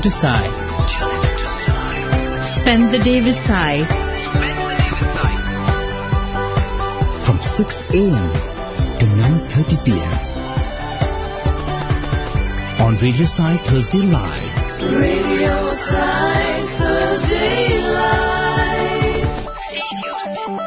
to Sai. Spend the day with Sai. From 6 a.m. to 9.30 p.m. On Radio Sai Thursday Live. Radio Side Thursday Live. Stay tuned.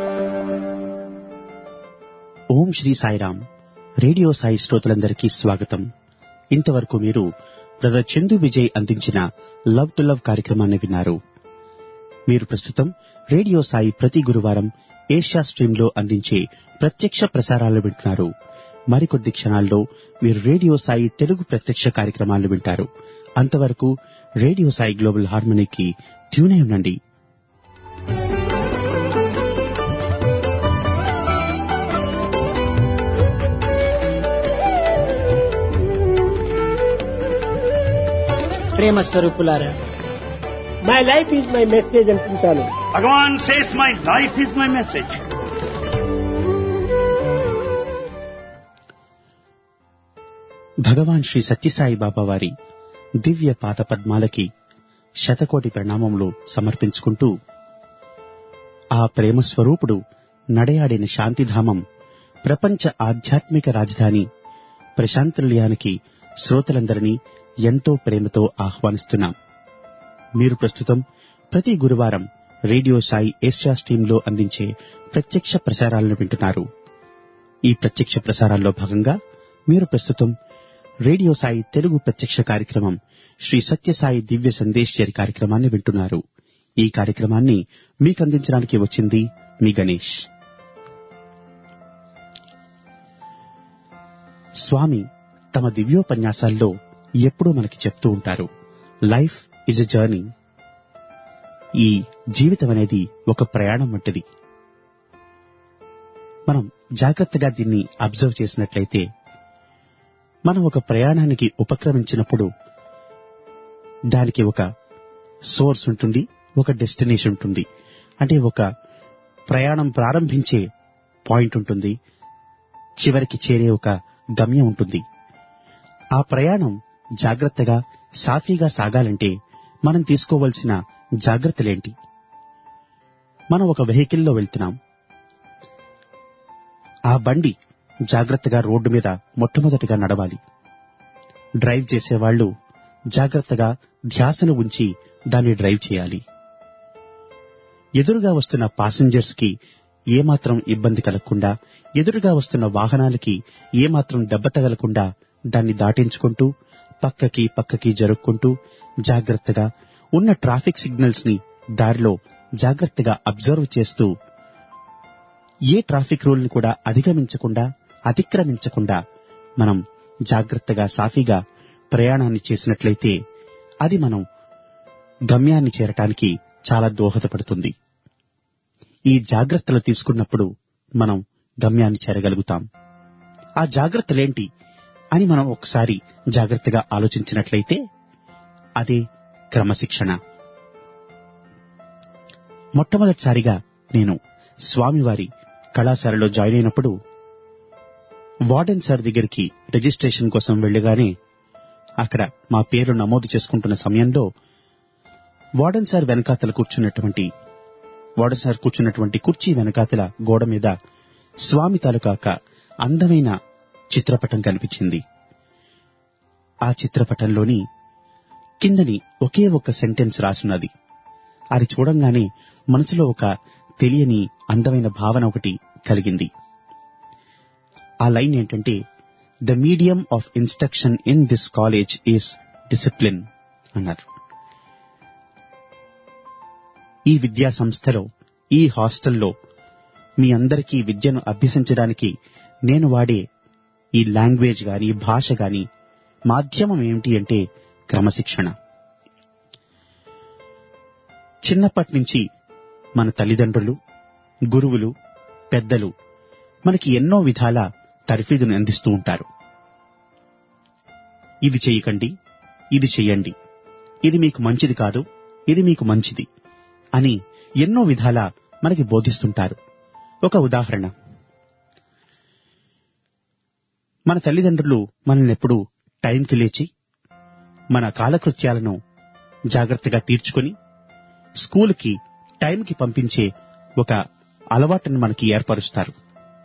Om Shri Sairam radio Sai శ్రోతలందరికీ స్వాగతం ఇంతవరకు మీరు brother Chandu Vijay అందించిన love to love కార్యక్రమాన్ని విన్నారు మీరు ప్రస్తుతం రేడియో సాయి ప్రతి గురువారం ఏషియా స్ట్రీమ్ లో అందించే ప్రత్యక్ష ప్రసారాలు వింటున్నారు మరికొద్ది క్షణాల్లో మీరు రేడియో సాయి తెలుగు ప్రత్యక్ష కార్యక్రమాలు వింటారు అంతవరకు రేడియో సాయి గ్లోబల్ హార్మనీకి ట్యూన్ అయి ఉండండి ప్రేమ స్వరూపులారా my life is my message అనుకుంటాను Bhagavan says, My life is my message. Bhagavan Shri Sathyasai Baba వారి దివ్య పాద పద్మాలకి శతకోటి ప్రణామములు సమర్పించుకుంటూ ఆ ప్రేమ స్వరూపుడు నడయాడిన శాంతిధామం ప్రపంచ ఆధ్యాత్మిక రాజధాని ప్రశాంతనిలయానికి శ్రోతలందరినీ ఎంతో ప్రేమతో ఆహ్వానిస్తున్నాం మీరు ప్రస్తుతం ప్రతి గురువారం రేడియో సాయి ఏషియా స్ట్రీమ్లో అందించే ప్రత్యక్ష ప్రసారాలను వింటున్నారు ఈ ప్రత్యక్ష ప్రసారాల్లో భాగంగా మీరు ప్రస్తుతం రేడియో సాయి తెలుగు ప్రత్యక్ష కార్యక్రమం శ్రీ సత్యసాయి దివ్య సందేశ్యరి కార్యక్రమాన్ని వింటున్నారు ఈ కార్యక్రమాన్ని మీకు అందించడానికి వచ్చింది మీ గణేష్ స్వామి తమ దివ్యోపన్యాసాల్లో ఎప్పుడూ మనకి చెప్తూ ఉంటారు లైఫ్ ఇస్ ఎ జర్నీ ఈ జీవితం అనేది ఒక ప్రయాణం వంటిది మనం జాగ్రత్తగా దీన్ని అబ్జర్వ్ చేసినట్లయితే మనం ఒక ప్రయాణానికి ఉపక్రమించినప్పుడు దానికి ఒక సోర్స్ ఉంటుంది ఒక డెస్టినేషన్ ఉంటుంది అంటే ఒక ప్రయాణం ప్రారంభించే పాయింట్ ఉంటుంది చివరికి చేరే ఒక గమ్యం ఉంటుంది ఆ ప్రయాణం జాగ్రత్తగా సాఫీగా సాగాలంటే మనం తీసుకోవలసిన జాగ్రత్తలేంటి మనం ఒక వెహికల్లో వెళ్తున్నాం ఆ బండి జాగ్రత్తగా రోడ్డు మీద మొట్టమొదటిగా నడవాలి డ్రైవ్ చేసేవాళ్లు జాగ్రత్తగా ధ్యాసను ఉంచి దాన్ని డ్రైవ్ చేయాలి ఎదురుగా వస్తున్న పాసింజర్స్ కి ఏమాత్రం ఇబ్బంది కలగకుండా ఎదురుగా వస్తున్న వాహనాలకి ఏమాత్రం దెబ్బ తగలకుండా దాన్ని దాటించుకుంటూ పక్కకి పక్కకి జరుక్కుంటూ జాగ్రత్తగా ఉన్న ట్రాఫిక్ సిగ్నల్స్ ని దారిలో జాగ్రత్తగా అబ్జర్వ్ చేస్తూ ఏ ట్రాఫిక్ రూల్ ని కూడా అధిగమించకుండా అతిక్రమించకుండా మనం జాగ్రత్తగా సాఫీగా ప్రయాణాన్ని చేసినట్లయితే అది మనం గమ్యాన్ని చేరటానికి చాలా దోహదపడుతుంది ఈ జాగ్రత్తలు తీసుకున్నప్పుడు మనం గమ్యాన్ని చేరగలుగుతాం ఆ జాగ్రత్తలేంటి అని మనం ఒకసారి జాగ్రత్తగా ఆలోచించినట్లయితే అదే క్రమశిక్షణ మొట్టమొదటిసారిగా నేను స్వామివారి కళాశాలలో జాయిన్ అయినప్పుడు వార్డెన్ సార్ దగ్గరికి రిజిస్ట్రేషన్ కోసం వెళ్ళగానే అక్కడ మా పేరు నమోదు చేసుకుంటున్న సమయంలో వార్డెన్ సార్ వెనకాతల కూర్చున్నటువంటి వార్డెన్ సార్ కూర్చున్నటువంటి కుర్చీ వెనకాతల గోడ మీద స్వామి తాలూకా ఒక అందమైన చిత్రపటం కనిపించింది ఆ చిత్రపటంలోని కిందని ఒకే ఒక సెంటెన్స్ రాసున్నది అది చూడంగానే మనసులో ఒక తెలియని అందమైన భావన ఒకటి కలిగింది ఆ లైన్ ఏంటంటే the medium of instruction in this college is discipline అన్నారు ఈ విద్యా సంస్థలో ఈ హాస్టల్లో మీ అందరికీ విద్యను అభ్యసించడానికి నేను వాడే ఈ లాంగ్వేజ్ గాని భాష గాని మాధ్యమం ఏమిటి అంటే క్రమశిక్షణ చిన్నప్పటి నుంచి మన తల్లిదండ్రులు గురువులు పెద్దలు మనకి ఎన్నో విధాల తర్ఫీదును అందిస్తూ ఉంటారు ఇది చెయ్యకండి ఇది చెయ్యండి ఇది మీకు మంచిది కాదు ఇది మీకు మంచిది అని ఎన్నో విధాల మనకి బోధిస్తుంటారు ఒక ఉదాహరణ మన తల్లిదండ్రులు మనల్ని ఎప్పుడు టైంకి లేచి మన కాలకృత్యాలను జాగ్రత్తగా తీర్చుకొని స్కూల్కి టైంకి పంపించే ఒక అలవాటును మనకి ఏర్పరుస్తారు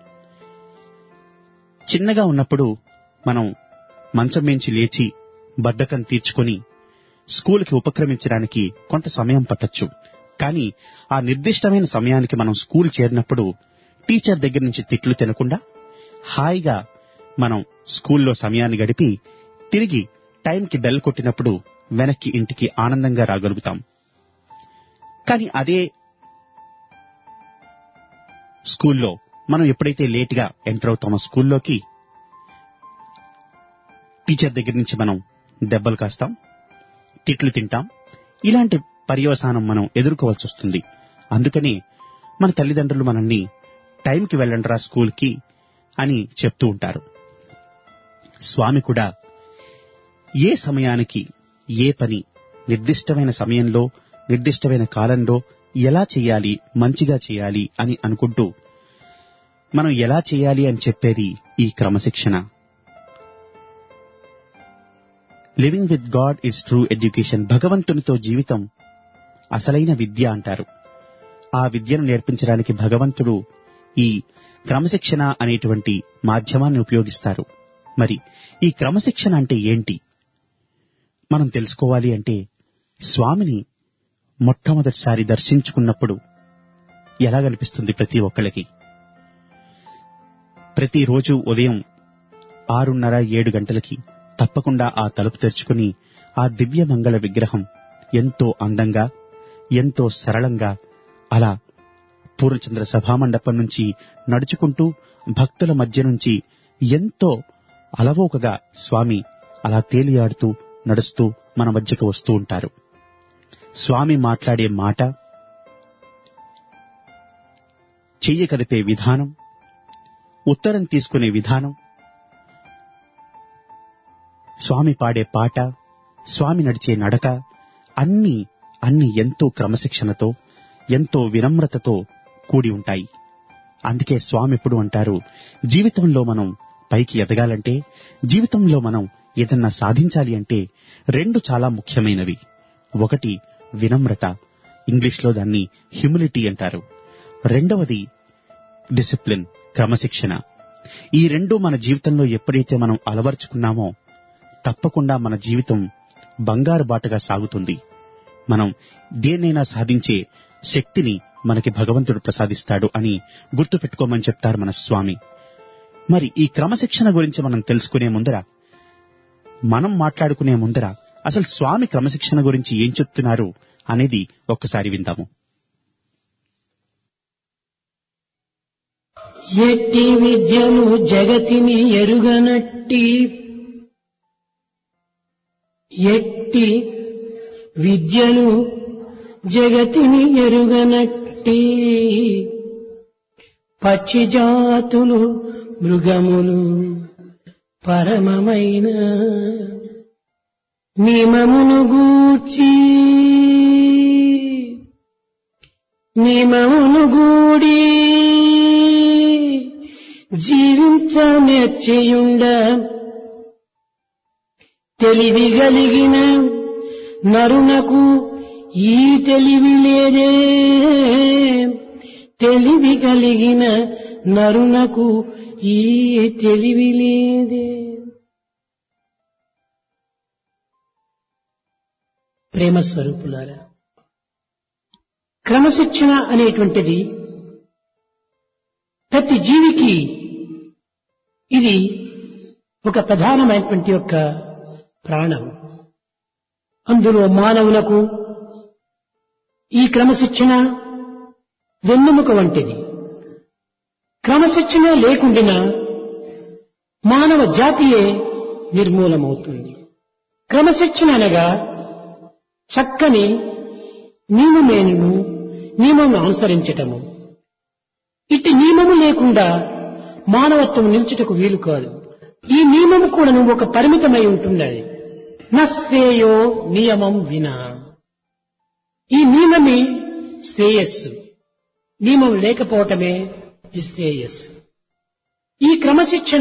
చిన్నగా ఉన్నప్పుడు మనం మంచం మించి లేచి బద్ధకం తీర్చుకొని స్కూల్కి ఉపక్రమించడానికి కొంత సమయం పట్టొచ్చు కానీ ఆ నిర్దిష్టమైన సమయానికి మనం స్కూల్ చేరినప్పుడు టీచర్ దగ్గర నుంచి తిట్లు తినకుండా హాయిగా మనం స్కూల్లో సమయాన్ని గడిపి తిరిగి టైంకి బెల్ కొట్టినప్పుడు వెనక్కి ఇంటికి ఆనందంగా రాగలుగుతాం కానీ అదే స్కూల్లో మనం ఎప్పుడైతే లేట్గా ఎంటర్ అవుతామో స్కూల్లోకి టీచర్ దగ్గర నుంచి మనం దెబ్బలు కాస్తాం తిట్లు తింటాం ఇలాంటి పర్యవసానం మనం ఎదుర్కోవాల్సి వస్తుంది అందుకని మన తల్లిదండ్రులు మనల్ని టైంకి వెళ్ళండిరా స్కూల్కి అని చెప్తూ ఉంటారు స్వామి కూడా ఏ సమయానికి ఏ పని నిర్దిష్టమైన సమయంలో నిర్దిష్టమైన కాలంలో ఎలా చేయాలి మంచిగా చేయాలి అని అనుకుంటూ మనం ఎలా చేయాలి అని చెప్పేది ఈ క్రమశిక్షణ living with God is true education భగవంతునితో జీవితం అసలైన విద్య అంటారు ఆ విద్యను నేర్పించడానికి భగవంతుడు ఈ క్రమశిక్షణ అనేటువంటి మాధ్యమాన్ని ఉపయోగిస్తారు మరి ఈ క్రమశిక్షణ అంటే ఏంటి మనం తెలుసుకోవాలి అంటే స్వామిని మొట్టమొదటిసారి దర్శించుకున్నప్పుడు ఎలా కనిపిస్తుంది ప్రతి ఒక్కళ్ళకి ప్రతిరోజు ఉదయం ఆరున్నర ఏడు గంటలకి తప్పకుండా ఆ తలుపు తెరుచుకుని ఆ దివ్య మంగళ విగ్రహం ఎంతో అందంగా ఎంతో సరళంగా అలా పూర్ణచంద్ర సభామండపం నుంచి నడుచుకుంటూ భక్తుల మధ్య నుంచి ఎంతో అలవోకగా స్వామి అలా తేలియాడుతూ నడుస్తూ మన మధ్యకు వస్తూ ఉంటారు స్వామి మాట్లాడే మాట చెయ్యి కదిపే విధానం ఉత్తరం తీసుకునే విధానం స్వామి పాడే పాట స్వామి నడిచే నడక అన్నీ అన్ని ఎంతో క్రమశిక్షణతో ఎంతో వినమ్రతతో కూడి ఉంటాయి అందుకే స్వామి ఎప్పుడు అంటారు జీవితంలో మనం పైకి ఎదగాలంటే జీవితంలో మనం ఏదన్నా సాధించాలి అంటే రెండు చాలా ముఖ్యమైనవి ఒకటి వినమ్రత ఇంగ్లీష్లో దాన్ని హ్యూమిలిటీ అంటారు రెండవది డిసిప్లిన్ క్రమశిక్షణ ఈ రెండు మన జీవితంలో ఎప్పుడైతే మనం అలవర్చుకున్నామో తప్పకుండా మన జీవితం బంగారు బాటగా సాగుతుంది మనం దేన్నైనా సాధించే శక్తిని మనకి భగవంతుడు ప్రసాదిస్తాడు అని గుర్తుపెట్టుకోమని చెప్తారు మన స్వామి మరి ఈ క్రమశిక్షణ గురించి మనం తెలుసుకునే ముందర మనం మాట్లాడుకునే ముందర అసలు స్వామి క్రమశిక్షణ గురించి ఏం చెప్తున్నారు అనేది ఒక్కసారి విందాము ఎట్టి విద్యను జగతిని ఎరుగనట్టి ఎట్టి విద్యను జగతిని ఎరుగనట్టి పక్షి జాతులు మృగములు పరమమైన నియమమును గూర్చి నియమమును గూడి జీవించమెచ్చియుండ తెలివి కలిగిన నరునకు ఈ తెలివి లేదే తెలివి కలిగిన నరునకు ఈ తెలివి లేదే ప్రేమ స్వరూపులారా క్రమశిక్షణ అనేటువంటిది ప్రతి జీవికి ఇది ఒక ప్రధానమైనటువంటి యొక్క ప్రాణం అందులో మానవులకు ఈ క్రమశిక్షణ వెన్నెముక వంటిది క్రమశిక్షణ లేకుండినా మానవ జాతియే నిర్మూలమవుతుంది క్రమశిక్షణ అనగా చక్కని నియమమేను నియమం అనుసరించటము ఇట్టి నియమము లేకుండా మానవత్వం నిల్చుటకు వీలు కాదు ఈ నియమము కూడా ఒక పరిమితమై ఉంటున్నది నశ్రేయో నియమం వినా ఈ నియమమే శ్రేయస్సు నియమం లేకపోవటమే నిశ్రేయస్సు ఈ క్రమశిక్షణ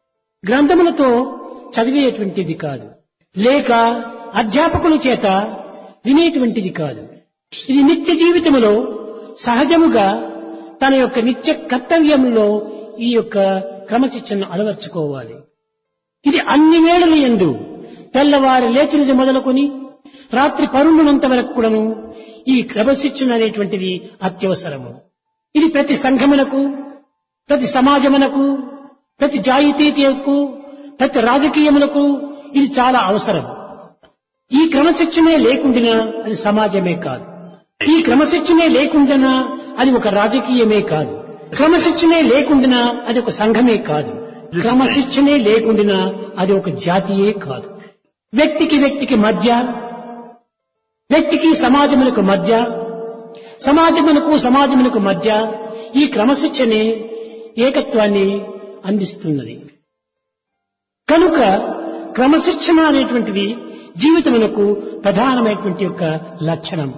గ్రంథములతో చదివేటువంటిది కాదు లేక అధ్యాపకుల చేత వినేటువంటిది కాదు ఇది నిత్య జీవితంలో సహజముగా తన యొక్క నిత్య కర్తవ్యంలో ఈ యొక్క క్రమశిక్షణను అలవర్చుకోవాలి ఇది అన్ని వేళల ఎందు తెల్లవారి లేచినది మొదలుకొని రాత్రి పరుండునంత వరకు కూడాను ఈ క్రమశిక్షణ అనేటువంటిది అత్యవసరము ఇది ప్రతి సంఘమునకు ప్రతి సమాజమునకు ప్రతి జాయితీయకు ప్రతి రాజకీయములకు ఇది చాలా అవసరం ఈ క్రమశిక్షణే లేకుండినా అది సమాజమే కాదు ఈ క్రమశిక్షణే లేకుండినా అది ఒక రాజకీయమే కాదు క్రమశిక్షణే లేకుండినా అది ఒక సంఘమే కాదు క్రమశిక్షణే లేకుండినా అది ఒక జాతియే కాదు వ్యక్తికి వ్యక్తికి మధ్య వ్యక్తికి సమాజములకు మధ్య సమాజమునకు సమాజమునకు మధ్య ఈ క్రమశిక్షణే ఏకత్వాన్ని అందిస్తున్నది కనుక క్రమశిక్షణ అనేటువంటిది జీవితమునకు ప్రధానమైనటువంటి యొక్క లక్షణం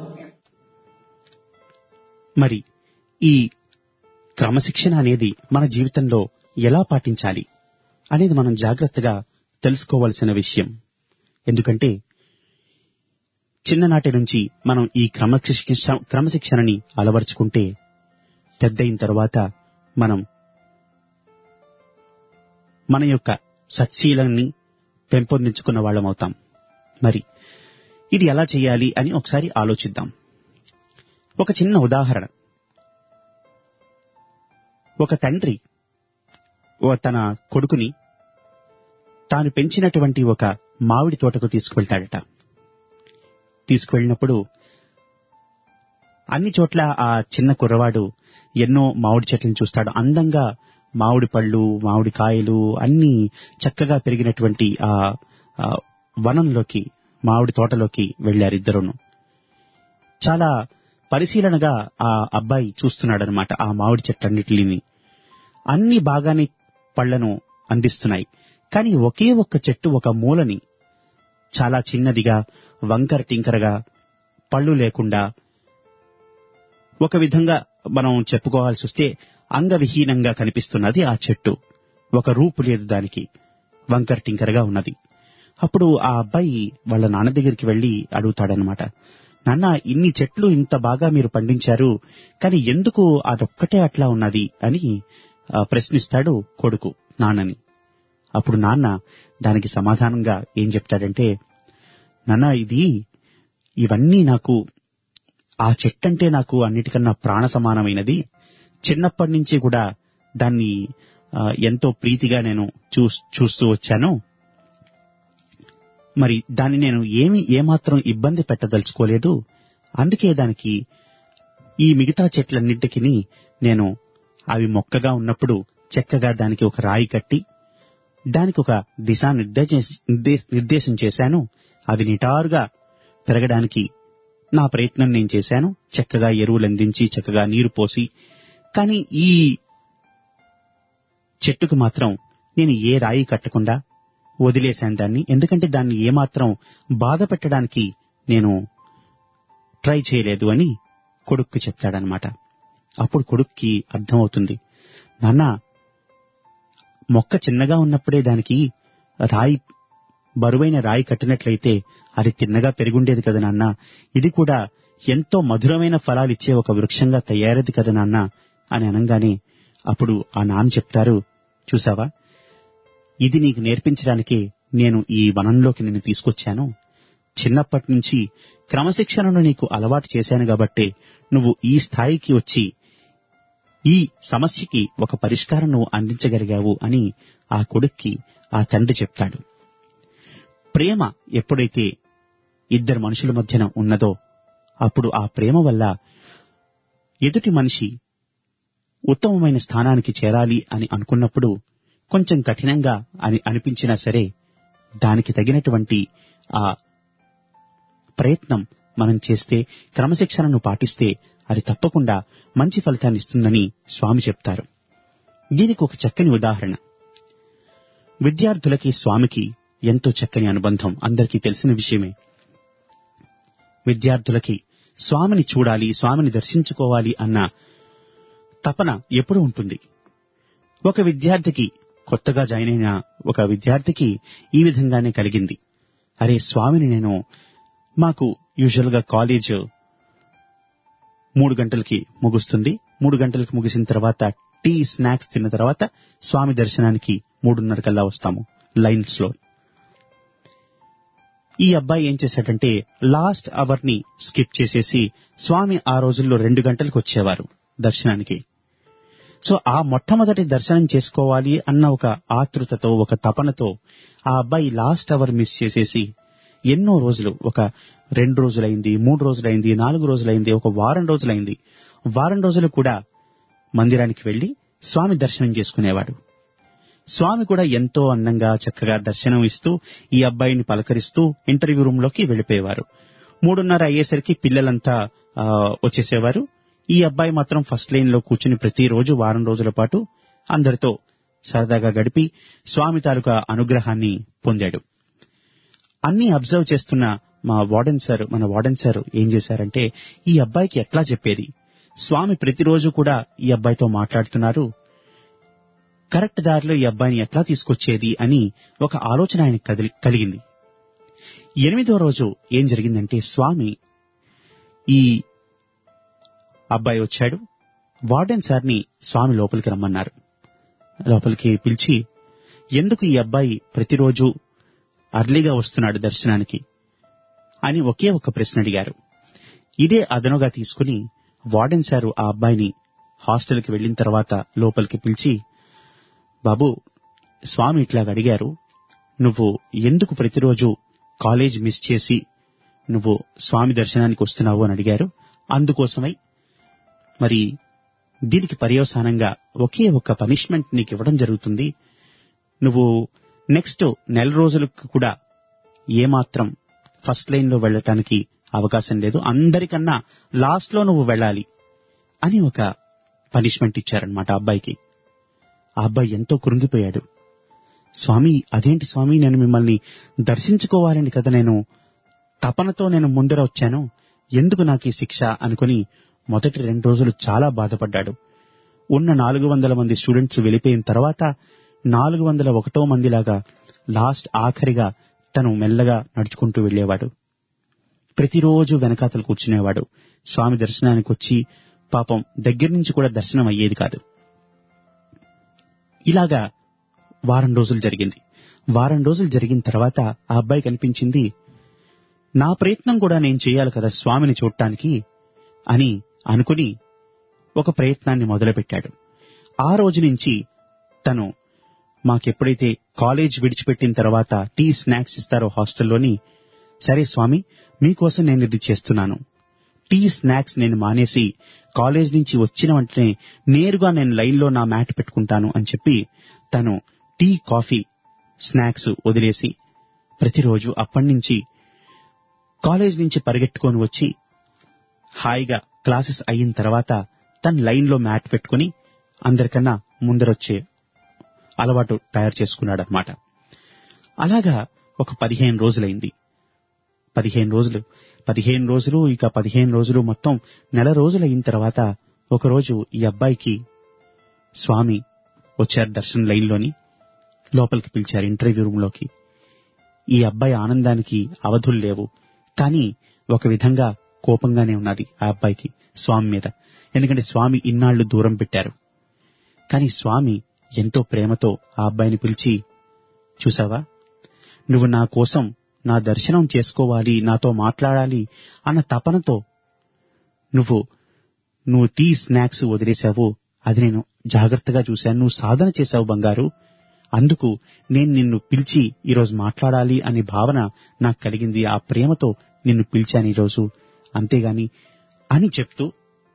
మరి ఈ క్రమశిక్షణ అనేది మన జీవితంలో ఎలా పాటించాలి అనేది మనం జాగ్రత్తగా తెలుసుకోవలసిన విషయం ఎందుకంటే చిన్ననాటి నుంచి మనం ఈ క్రమశిక్ష క్రమశిక్షణని అలవర్చుకుంటే పెద్దయిన తర్వాత మనం మన యొక్క సత్శీలాన్ని పెంపొందించుకున్న వాళ్ళమవుతాం మరి ఇది ఎలా చేయాలి అని ఒకసారి ఆలోచిద్దాం ఒక చిన్న ఉదాహరణ ఒక తండ్రి ఓ తన కొడుకుని తాను పెంచినటువంటి ఒక మామిడి తోటకు తీసుకువెళ్తాడట తీసుకువెళ్ళినప్పుడు అన్ని చోట్ల ఆ చిన్న కుర్రవాడు ఎన్నో మామిడి చెట్లను చూస్తాడు అందంగా మామిడి పళ్ళు మామిడి కాయలు అన్ని చక్కగా పెరిగినటువంటి ఆ ఆ వనంలోకి మామిడి తోటలోకి వెళ్లారిద్దరును చాలా పరిశీలనగా ఆ అబ్బాయి చూస్తున్నాడనమాట ఆ మామిడి చెట్లన్నిటిని అన్ని బాగానే పళ్లను అందిస్తున్నాయి కానీ ఒకే ఒక్క చెట్టు ఒక మూలని చాలా చిన్నదిగా వంకర టింకరగా పళ్ళు లేకుండా ఒక విధంగా మనం చెప్పుకోవాల్సి వస్తే అంగవిహీనంగా కనిపిస్తున్నది ఆ చెట్టు ఒక రూపు లేదు దానికి వంకర టింకరగా ఉన్నది అప్పుడు ఆ అబ్బాయి వాళ్ళ నాన్న దగ్గరికి వెళ్లి అడుగుతాడనమాట నాన్న ఇన్ని చెట్లు ఇంత బాగా మీరు పండించారు కానీ ఎందుకు అదొక్కటే అట్లా ఉన్నది అని ఆ, ప్రశ్నిస్తాడు కొడుకు నాన్నని అప్పుడు నాన్న దానికి సమాధానంగా ఏం చెప్తాడంటే నాన్న ఇది ఇవన్నీ నాకు ఆ చెట్టంటే నాకు అన్నిటికన్నా ప్రాణ సమానమైనది చిన్నప్పటి నుంచి కూడా దాన్ని ఆ, ఎంతో ప్రీతిగా నేను చూ చూస్తూ వచ్చాను మరి దాన్ని నేను ఏమి ఏమాత్రం ఇబ్బంది పెట్టదలుచుకోలేదు అందుకే దానికి ఈ మిగతా చెట్లన్నింటికి నేను అవి మొక్కగా ఉన్నప్పుడు చక్కగా దానికి ఒక రాయి కట్టి దానికి ఒక దిశా నిర్దేశం చేశాను అవి నిటారుగా పెరగడానికి నా ప్రయత్నం నేను చేశాను చక్కగా ఎరువులు అందించి చక్కగా నీరు పోసి కానీ ఈ చెట్టుకు మాత్రం నేను ఏ రాయి కట్టకుండా వదిలేశాను దాన్ని ఎందుకంటే దాన్ని ఏమాత్రం బాధ పెట్టడానికి నేను ట్రై చేయలేదు అని కొడుక్కి చెప్తాడనమాట అప్పుడు కొడుక్కి అర్థమవుతుంది నాన్న మొక్క చిన్నగా ఉన్నప్పుడే దానికి రాయి బరువైన రాయి కట్టినట్లయితే అది తిన్నగా పెరుగుండేది కదా నాన్న ఇది కూడా ఎంతో మధురమైన ఫలాలు ఇచ్చే ఒక వృక్షంగా తయారది కదా నాన్న అని అనగానే అప్పుడు ఆ నాన్న చెప్తారు చూసావా ఇది నీకు నేర్పించడానికి నేను ఈ వనంలోకి నిన్ను తీసుకొచ్చాను చిన్నప్పటి నుంచి క్రమశిక్షణను నీకు అలవాటు చేశాను కాబట్టే నువ్వు ఈ స్థాయికి వచ్చి ఈ సమస్యకి ఒక పరిష్కారం నువ్వు అందించగలిగావు అని ఆ కొడుక్కి ఆ తండ్రి చెప్తాడు ప్రేమ ఎప్పుడైతే ఇద్దరు మనుషుల మధ్యన ఉన్నదో అప్పుడు ఆ ప్రేమ వల్ల ఎదుటి మనిషి ఉత్తమమైన స్థానానికి చేరాలి అని అనుకున్నప్పుడు కొంచెం కఠినంగా అని అనిపించినా సరే దానికి తగినటువంటి ఆ ప్రయత్నం మనం చేస్తే క్రమశిక్షణను పాటిస్తే అది తప్పకుండా మంచి ఫలితాన్ని ఇస్తుందని స్వామి చెప్తారు దీనికి ఒక చక్కని ఉదాహరణ విద్యార్థులకి స్వామికి ఎంతో చక్కని అనుబంధం అందరికీ తెలిసిన విషయమే విద్యార్థులకి స్వామిని చూడాలి స్వామిని దర్శించుకోవాలి అన్న తపన ఎప్పుడూ ఉంటుంది ఒక విద్యార్థికి కొత్తగా జాయిన్ అయిన ఒక విద్యార్థికి ఈ విధంగానే కలిగింది అరే స్వామిని నేను మాకు యూజువల్ గా కాలేజ్ మూడు గంటలకి ముగుస్తుంది మూడు గంటలకి ముగిసిన తర్వాత టీ స్నాక్స్ తిన్న తర్వాత స్వామి దర్శనానికి మూడున్నర కల్లా వస్తాము లైన్స్ లో ఈ అబ్బాయి ఏం చేశాడంటే లాస్ట్ అవర్ ని స్కిప్ చేసేసి స్వామి ఆ రోజుల్లో రెండు గంటలకు వచ్చేవారు దర్శనానికి సో ఆ మొట్టమొదటి దర్శనం చేసుకోవాలి అన్న ఒక ఆతృతతో ఒక తపనతో ఆ అబ్బాయి లాస్ట్ అవర్ మిస్ చేసేసి ఎన్నో రోజులు ఒక రెండు రోజులైంది మూడు రోజులైంది నాలుగు రోజులైంది ఒక వారం రోజులైంది వారం రోజులు కూడా మందిరానికి వెళ్లి స్వామి దర్శనం చేసుకునేవాడు స్వామి కూడా ఎంతో అందంగా చక్కగా దర్శనం ఇస్తూ ఈ అబ్బాయిని పలకరిస్తూ ఇంటర్వ్యూ రూమ్ లోకి వెళ్ళిపోయేవారు మూడున్నర అయ్యేసరికి పిల్లలంతా ఆ, వచ్చేసేవారు ఈ అబ్బాయి మాత్రం ఫస్ట్ లైన్ లో కూర్చుని ప్రతిరోజు వారం రోజుల పాటు అందరితో సరదాగా గడిపి స్వామి తాలూకా అనుగ్రహాన్ని పొందాడు అన్ని అబ్జర్వ్ చేస్తున్న మా వార్డెన్ సార్ మన వార్డెన్ సార్ ఏం చేశారంటే ఈ అబ్బాయికి ఎట్లా చెప్పేది స్వామి ప్రతిరోజు కూడా ఈ అబ్బాయితో మాట్లాడుతున్నారు కరెక్ట్ దారిలో ఈ అబ్బాయిని ఎట్లా తీసుకొచ్చేది అని ఒక ఆలోచన ఆయనకు కదిలి- కలిగింది ఎనిమిదో రోజు ఏం జరిగిందంటే స్వామి ఈ అబ్బాయి వచ్చాడు వార్డెన్ సార్ని స్వామి లోపలికి రమ్మన్నారు లోపలికి పిలిచి ఎందుకు ఈ అబ్బాయి ప్రతిరోజు అర్లీగా వస్తున్నాడు దర్శనానికి అని ఒకే ఒక ప్రశ్న అడిగారు ఇదే అదనుగా తీసుకుని వార్డెన్ సారు ఆ అబ్బాయిని హాస్టల్కి వెళ్ళిన తర్వాత లోపలికి పిలిచి బాబు స్వామి ఇట్లాగ అడిగారు నువ్వు ఎందుకు ప్రతిరోజు కాలేజ్ మిస్ చేసి నువ్వు స్వామి దర్శనానికి వస్తున్నావు అని అడిగారు అందుకోసమై మరి దీనికి పర్యవసానంగా ఒకే ఒక పనిష్మెంట్ నీకు ఇవ్వడం జరుగుతుంది నువ్వు నెక్స్ట్ నెల రోజులకు కూడా ఏమాత్రం ఫస్ట్ లైన్ లో వెళ్ళటానికి అవకాశం లేదు అందరికన్నా లాస్ట్ లో నువ్వు వెళ్ళాలి అని ఒక పనిష్మెంట్ ఇచ్చారనమాట అబ్బాయికి ఆ అబ్బాయి ఎంతో కృంగిపోయాడు స్వామి అదేంటి స్వామి నేను మిమ్మల్ని దర్శించుకోవాలని కదా నేను తపనతో నేను ముందర వచ్చాను ఎందుకు నాకు ఈ శిక్ష అనుకుని మొదటి రెండు రోజులు చాలా బాధపడ్డాడు ఉన్న నాలుగు వందల మంది స్టూడెంట్స్ వెళ్ళిపోయిన తర్వాత నాలుగు వందల ఒకటో మందిలాగా లాస్ట్ ఆఖరిగా తను మెల్లగా నడుచుకుంటూ వెళ్ళేవాడు ప్రతిరోజు వెనకాతలు కూర్చునేవాడు స్వామి దర్శనానికి వచ్చి పాపం దగ్గర నుంచి కూడా దర్శనం అయ్యేది కాదు ఇలాగా వారం రోజులు జరిగింది వారం రోజులు జరిగిన తర్వాత ఆ అబ్బాయి కనిపించింది నా ప్రయత్నం కూడా నేను చేయాలి కదా స్వామిని చూడటానికి అని అనుకుని ఒక ప్రయత్నాన్ని మొదలుపెట్టాడు ఆ రోజు నుంచి తను మాకెప్పుడైతే కాలేజ్ విడిచిపెట్టిన తర్వాత టీ స్నాక్స్ ఇస్తారో హాస్టల్లోని సరే స్వామి మీకోసం నేను ఇది చేస్తున్నాను టీ స్నాక్స్ నేను మానేసి కాలేజ్ నుంచి వచ్చిన వెంటనే నేరుగా నేను లైన్లో నా మ్యాట్ పెట్టుకుంటాను అని చెప్పి తను టీ కాఫీ స్నాక్స్ వదిలేసి ప్రతిరోజు అప్పటి నుంచి కాలేజ్ నుంచి పరిగెట్టుకొని వచ్చి హాయిగా క్లాసెస్ అయిన తర్వాత తన లైన్లో మ్యాట్ పెట్టుకుని అందరికన్నా ముందరొచ్చే అలవాటు తయారు చేసుకున్నాడనమాట అలాగా ఒక పదిహేను రోజులైంది పదిహేను రోజులు పదిహేను రోజులు ఇక పదిహేను రోజులు మొత్తం నెల రోజులు అయిన తర్వాత ఒకరోజు ఈ అబ్బాయికి స్వామి వచ్చారు దర్శన లైన్లోని లోపలికి పిలిచారు ఇంటర్వ్యూ రూమ్లోకి ఈ అబ్బాయి ఆనందానికి అవధులు లేవు కానీ ఒక విధంగా కోపంగానే ఉన్నది ఆ అబ్బాయికి స్వామి మీద ఎందుకంటే స్వామి ఇన్నాళ్లు దూరం పెట్టారు కానీ స్వామి ఎంతో ప్రేమతో ఆ అబ్బాయిని పిలిచి చూసావా నువ్వు నా కోసం నా దర్శనం చేసుకోవాలి నాతో మాట్లాడాలి అన్న తపనతో నువ్వు నువ్వు టీ స్నాక్స్ వదిలేశావు అది నేను జాగ్రత్తగా చూశాను నువ్వు సాధన చేశావు బంగారు అందుకు నేను నిన్ను పిలిచి ఈరోజు మాట్లాడాలి అనే భావన నాకు కలిగింది ఆ ప్రేమతో నిన్ను పిలిచాను ఈరోజు అంతేగాని అని చెప్తూ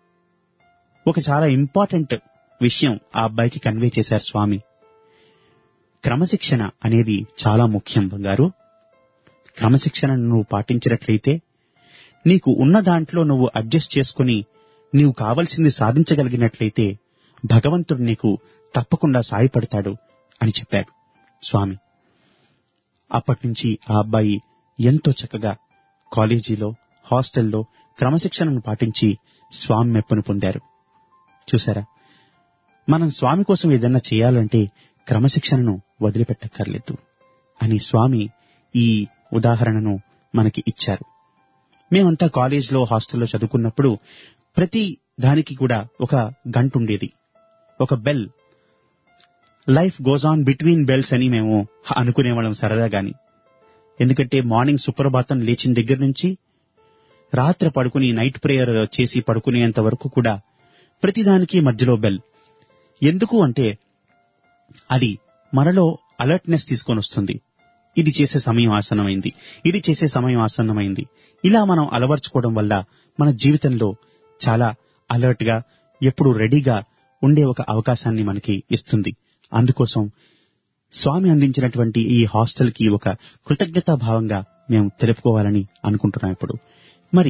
ఒక చాలా ఇంపార్టెంట్ విషయం ఆ అబ్బాయికి కన్వే చేశారు స్వామి క్రమశిక్షణ అనేది చాలా ముఖ్యం బంగారు క్రమశిక్షణను నువ్వు పాటించినట్లయితే నీకు ఉన్న దాంట్లో నువ్వు అడ్జస్ట్ చేసుకుని నీవు కావలసింది సాధించగలిగినట్లయితే భగవంతుడు నీకు తప్పకుండా సాయపడతాడు అని చెప్పాడు స్వామి అప్పటినుంచి ఆ అబ్బాయి ఎంతో చక్కగా కాలేజీలో హాస్టల్లో క్రమశిక్షణను పాటించి స్వామి మెప్పును పొందారు చూసారా మనం స్వామి కోసం ఏదన్నా చేయాలంటే క్రమశిక్షణను వదిలిపెట్టక్కర్లేదు అని స్వామి ఈ ఉదాహరణను మనకి ఇచ్చారు మేమంతా కాలేజ్లో హాస్టల్లో చదువుకున్నప్పుడు ప్రతి దానికి కూడా ఒక గంట ఉండేది ఒక bell life goes on between bells అని మేము అనుకునేవాళ్ళం సరదాగాని ఎందుకంటే మార్నింగ్ సుప్రభాతం లేచిన దగ్గర నుంచి రాత్రి పడుకుని నైట్ ప్రేయర్ చేసి పడుకునేంత వరకు కూడా ప్రతిదానికి మధ్యలో బెల్ ఎందుకు అంటే అది మనలో అలర్ట్నెస్ తీసుకొని వస్తుంది ఇది చేసే సమయం ఆసన్నమైంది ఇది చేసే సమయం ఆసన్నమైంది ఇలా మనం అలవర్చుకోవడం వల్ల మన జీవితంలో చాలా అలర్ట్ గా ఎప్పుడు రెడీగా ఉండే ఒక అవకాశాన్ని మనకి ఇస్తుంది అందుకోసం స్వామి అందించినటువంటి ఈ హాస్టల్ కి ఒక కృతజ్ఞతా భావంగా మేము తెలుపుకోవాలని అనుకుంటున్నాం ఇప్పుడు మరి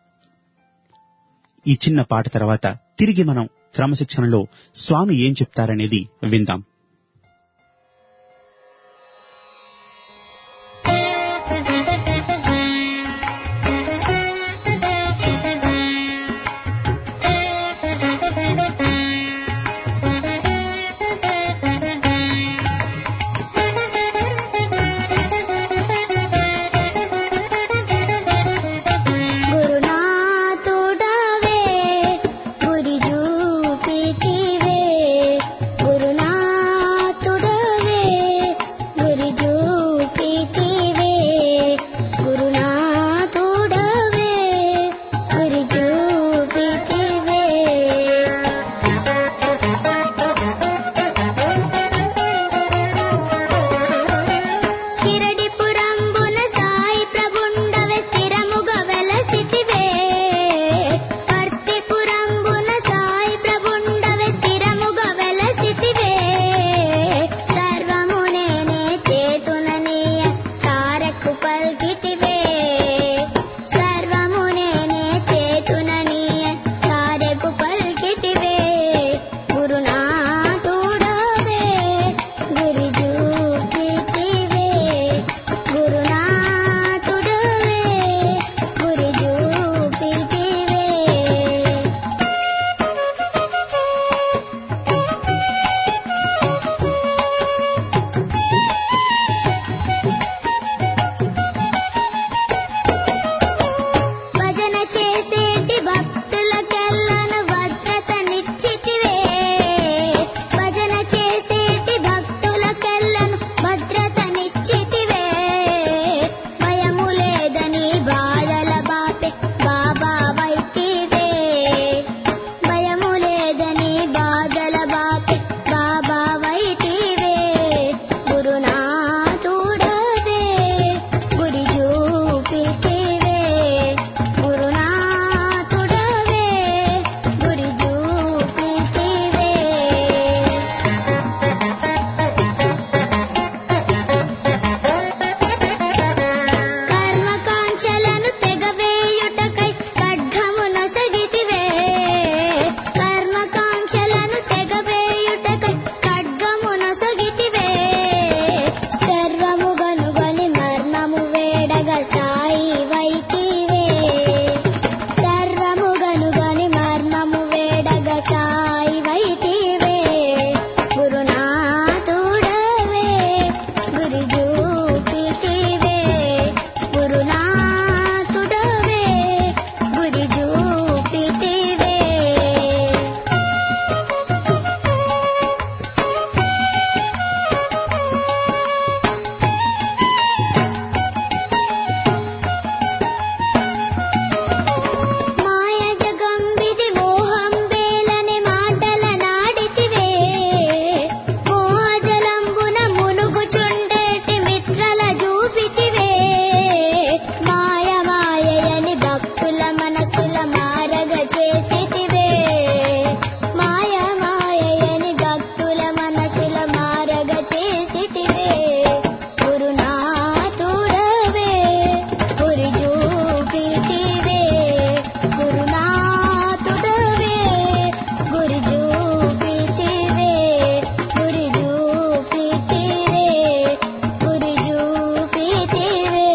ఈ చిన్న పాట తర్వాత తిరిగి మనం క్రమశిక్షణలో స్వామి ఏం చెప్తారనేది విందాం గురునాథుడవే గురి చూపితివే గురునాథుడవే గురి చూపితివే గురునాథుడవే గురి చూపితివే శిరడిపురంబున సాయి ప్రభుండవె స్థిరముగ వెలసితివే కర్తిపురంబున సాయి ప్రభుండవె స్థిరముగ వెలసితివే సర్వము నేనే చేతుననీయ తారకు పల్కితివే సర్వము నేనే చేతుననీయ తారకు పల్కితివే గురునాథుడవే గురి చూపితివే గురునాథుడవే గురి చూపితివే భజన చేసేటి భక్తులకెల్లను భద్రతనిచ్చితివే భజన చేసేటి భక్తులకెల్లను భద్రతనిచ్చితివే భయము లేదని బాధల బాపే బాబా వైతివే భయము లేదని బాధల బాపే బాబా వైతివే గురునాథుడవే గురి చూపితివే గురునాథుడవే గురి చూపితివే కర్మకాంక్షలను తెగవేయుటకై ఖడ్గమునొసగితివే కర్మకాంక్షలను తెగవేయుటకై ఖడ్గమునొసగితివే సర్వము గనుగని మర్మము వేడగ సాయి వైతివే సర్వము గనుగని మర్మము వేడగ సాయి వైతివే గురునాథుడవే గురి చూపితివే గురునాథుడవే గురి చూపితివే మాయ జగంబిది మోహం వేలని మాటల నాడితివే మోహజలంబున మునుగుచుండేటి మిత్రల చూపితివే మాయ మాయయని భక్తుల మనసుల మారగ చేసితివే మాయ మాయయని భక్తుల మనసుల మారగ చేసితివే గురునాథుడవే గురి చూపితివే గురునాథుడవే గురి చూపితివే గురి చూపితివే గురి చూపితివే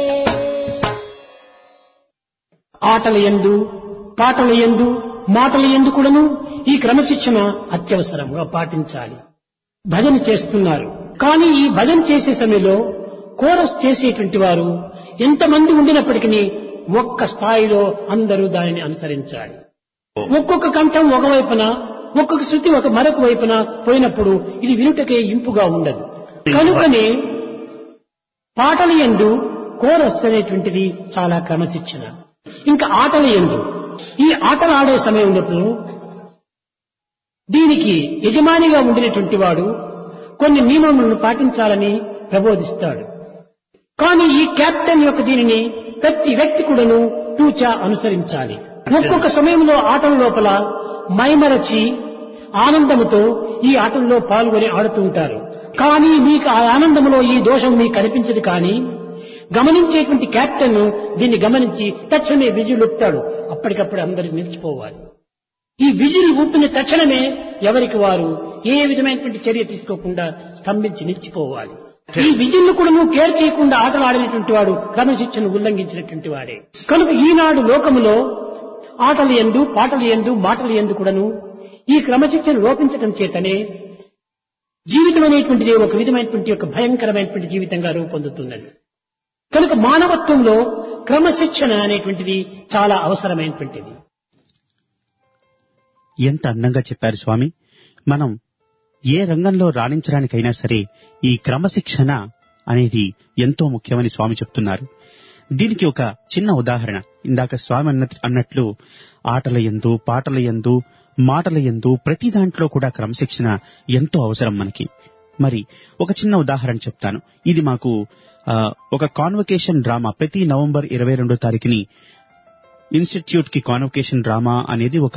ఆటల ఎందు పాటల ఎందు మాటల ఎందు కూడాను ఈ క్రమశిక్షణ అత్యవసరంగా పాటించాలి భజన చేస్తున్నారు కానీ ఈ భజన చేసే సమయంలో కోరస్ చేసేటువంటి వారు ఎంతమంది ఉండినప్పటికీ ఒక్క స్థాయిలో అందరూ దానిని అనుసరించాలి ఒక్కొక్క కంఠం ఒకవైపున ఒక్కొక్క శృతి ఒక మరొక వైపున పోయినప్పుడు ఇది వినుటకే ఇంపుగా ఉండదు కనుకనే పాటల ఎందు కోరస్ అనేటువంటిది చాలా క్రమశిక్షణ ఇంకా ఆటల ఎందు ఈ ఆటలు ఆడే సమయంలో దీనికి యజమానిగా ఉండినటువంటి వాడు కొన్ని నియమములను పాటించాలని ప్రబోధిస్తాడు కానీ ఈ కెప్టెన్ యొక్క దీనిని ప్రతి వ్యక్తి కూడాను తూచా అనుసరించాలి ఒక్కొక్క సమయంలో ఆటల లోపల మైమరచి ఆనందముతో ఈ ఆటల్లో పాల్గొని ఆడుతూ ఉంటారు కానీ మీకు ఆ ఆనందంలో ఈ దోషం మీకు కనిపించదు కానీ గమనించేటువంటి కెప్టెన్ దీన్ని గమనించి తక్షణమే విజులు ఊపుతాడు అప్పటికప్పుడు అందరూ నిలిచిపోవాలి ఈ విజిల్ ఊపిన తక్షణమే ఎవరికి వారు ఏ విధమైనటువంటి చర్య తీసుకోకుండా స్తంభించి నిలిచిపోవాలి ఈ విజిల్ను కూడా నువ్వు కేర్ చేయకుండా ఆటలు ఆడినటువంటి వాడు క్రమశిక్షను ఉల్లంఘించినటువంటి వాడే కనుక ఈనాడు లోకములో ఆటలు ఎందు పాటలు ఎందు మాటలు ఎందు కూడాను ఈ క్రమశిక్షణ లోపించటం చేతనే జీవితం అనేటువంటిది ఒక విధమైనటువంటి ఒక భయంకరమైనటువంటి జీవితంగా రూపొందుతున్నది కనుక మానవత్వంలో క్రమశిక్షణ అనేటువంటిది చాలా అవసరమైనటువంటిది ఎంత అందంగా చెప్పారు స్వామి మనం ఏ రంగంలో రాణించడానికైనా సరే ఈ క్రమశిక్షణ అనేది ఎంతో ముఖ్యమని స్వామి చెప్తున్నారు దీనికి ఒక చిన్న ఉదాహరణ ఇందాక స్వామి అన్న అన్నట్లు ఆటల ఎందు పాటల ఎందు మాటల ఎందు ప్రతి దాంట్లో కూడా క్రమశిక్షణ ఎంతో అవసరం మనకి మరి ఒక చిన్న ఉదాహరణ చెప్తాను ఇది మాకు ఆ, ఒక కాన్వకేషన్ డ్రామా ప్రతి నవంబర్ ఇరవై రెండో తారీఖుని ఇన్స్టిట్యూట్ కి కాన్వకేషన్ డ్రామా అనేది ఒక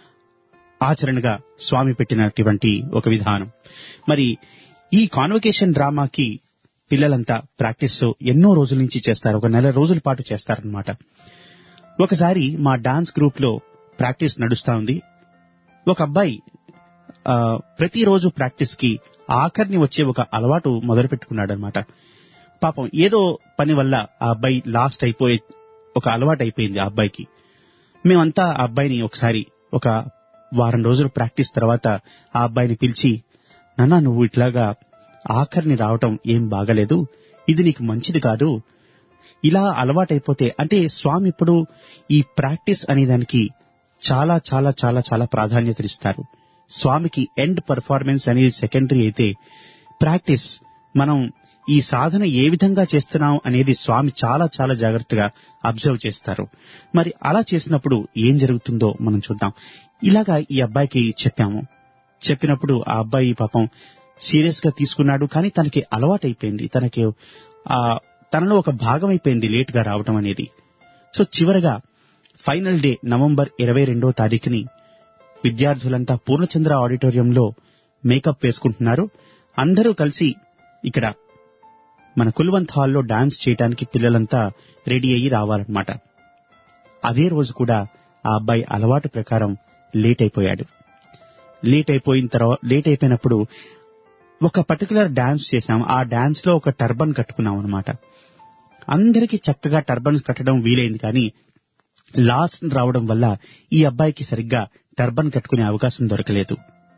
ఆచరణగా స్వామి పెట్టినటువంటి ఒక విధానం మరి ఈ కాన్వకేషన్ డ్రామాకి పిల్లలంతా ప్రాక్టీస్ ఎన్నో రోజుల నుంచి చేస్తారు ఒక నెల రోజుల పాటు చేస్తారనమాట ఒకసారి మా డాన్స్ గ్రూప్ లో ప్రాక్టీస్ నడుస్తా ఉంది ఒక అబ్బాయి ఆ, ప్రతిరోజు ప్రాక్టీస్ కి ఆఖరిని వచ్చే ఒక అలవాటు మొదలు పెట్టుకున్నాడు అనమాట పాపం ఏదో పని వల్ల ఆ అబ్బాయి లాస్ట్ అయిపోయే ఒక అలవాటు అయిపోయింది ఆ అబ్బాయికి మేమంతా ఆ అబ్బాయిని ఒకసారి ఒక వారం రోజులు ప్రాక్టీస్ తర్వాత ఆ అబ్బాయిని పిలిచి నాన్న నువ్వు ఇట్లాగా ఆఖరిని రావటం ఏం బాగలేదు ఇది నీకు మంచిది కాదు ఇలా అలవాటైపోతే అంటే స్వామి ఇప్పుడు ఈ ప్రాక్టీస్ అనే దానికి చాలా చాలా చాలా చాలా ప్రాధాన్యత ఇస్తారు స్వామికి ఎండ్ పర్ఫార్మెన్స్ అనేది సెకండరీ అయితే ప్రాక్టీస్ మనం ఈ సాధన ఏ విధంగా చేస్తున్నాం అనేది స్వామి చాలా చాలా జాగ్రత్తగా అబ్జర్వ్ చేస్తారు మరి అలా చేసినప్పుడు ఏం జరుగుతుందో మనం చూద్దాం ఇలాగా ఈ అబ్బాయికి చెప్పాము చెప్పినప్పుడు ఆ అబ్బాయి పాపం సీరియస్ గా తీసుకున్నాడు కానీ తనకి అలవాటైపోయింది తనకి ఆ తనలో ఒక భాగం అయిపోయింది లేట్ గా రావడం అనేది సో చివరగా ఫైనల్ డే నవంబర్ ఇరవై రెండో తారీఖుని విద్యార్థులంతా పూర్ణచంద్ర ఆడిటోరియంలో మేకప్ వేసుకుంటున్నారు అందరూ కలిసి ఇక్కడ మన కుల్వంత్ హాల్లో డాన్స్ చేయడానికి పిల్లలంతా రెడీ అయ్యి రావాలన్నమాట అదే రోజు కూడా ఆ అబ్బాయి అలవాటు ప్రకారం లేట్ అయిపోయాడు లేట్ అయిపోయిన తర్వాత లేట్ అయిపోయినప్పుడు ఒక పర్టికులర్ డాన్స్ చేశాం ఆ డాన్స్ లో ఒక టర్బన్ కట్టుకున్నాం అనమాట అందరికీ చక్కగా టర్బన్స్ కట్టడం వీలైంది కానీ లాస్ట్ రావడం వల్ల ఈ అబ్బాయికి సరిగ్గా టర్బన్ కట్టుకునే అవకాశం దొరకలేదు